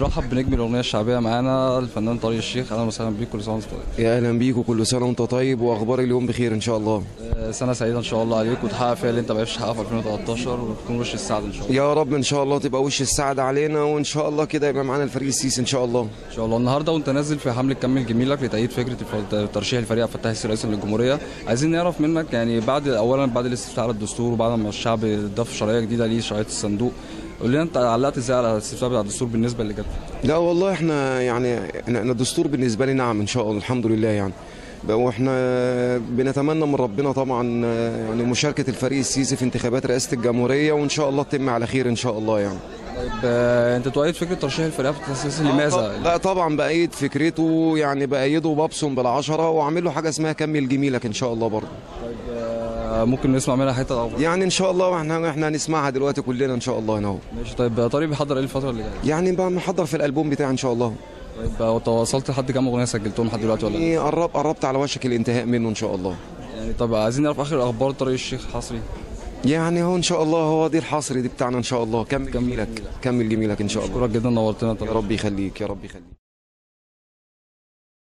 بنرحب بنجم الاغنيه الشعبيه معانا الفنان طارق الشيخ اهلا وسهلا بيك كل سنه وانت طيب يا اهلا بيك وكل سنه وانت طيب واخبار اليوم بخير ان شاء الله آه، سنه سعيده ان شاء الله عليك وتحقق فيها اللي انت ما عرفتش تحققه في 2013 وتكون وش السعد ان شاء الله يا رب ان شاء الله تبقى وش السعد علينا وان شاء الله كده يبقى معانا الفريق السيسي ان شاء الله ان شاء الله النهارده وانت نازل في حمله كمل جميلك لتأييد فكره الف- ترشيح الفريق عبد الفتاح السيسي رئيس للجمهوريه عايزين نعرف منك يعني بعد اولا بعد الاستفتاء على الدستور وبعد ما الشعب ضاف شرعيه جديده ليه شرعيه الصندوق قول لنا انت علقت ازاي على الاستفتاء بتاع الدستور بالنسبه اللي جت لا والله احنا يعني احنا احنا الدستور بالنسبه لي نعم ان شاء الله الحمد لله يعني بقى واحنا بنتمنى من ربنا طبعا آه، يعني مشاركه الفريق السيسي في انتخابات رئاسه الجمهوريه وان شاء الله تتم على خير ان شاء الله يعني طيب آه، انت تؤيد فكره ترشيح الفريق عبد الفتاح السيسي لماذا؟ لا طبعا بايد فكرته يعني بايده وببصم بالعشره واعمل له حاجه اسمها كمل جميلك ان شاء الله برضه طيب آه، ممكن نسمع منها حته أو يعني ان شاء الله احنا احنا هنسمعها دلوقتي كلنا ان شاء الله هنا اهو ماشي طيب طارق بيحضر ايه الفتره اللي جايه؟ يعني بقى محضر في الالبوم بتاعي ان شاء الله طيب آه، وصلت لحد كام اغنيه سجلتهم لحد دلوقتي ولا لا؟ يعني قرب قربت على وشك الانتهاء منه ان شاء الله يعني طب عايزين نعرف اخر اخبار طارق الشيخ حصري يعني هو ان شاء الله هو دي الحصر دي بتاعنا ان شاء الله كمل جميلك كمل جميلك ان شاء الله اشكرك جدا نورتنا يا رب يخليك يا رب يخليك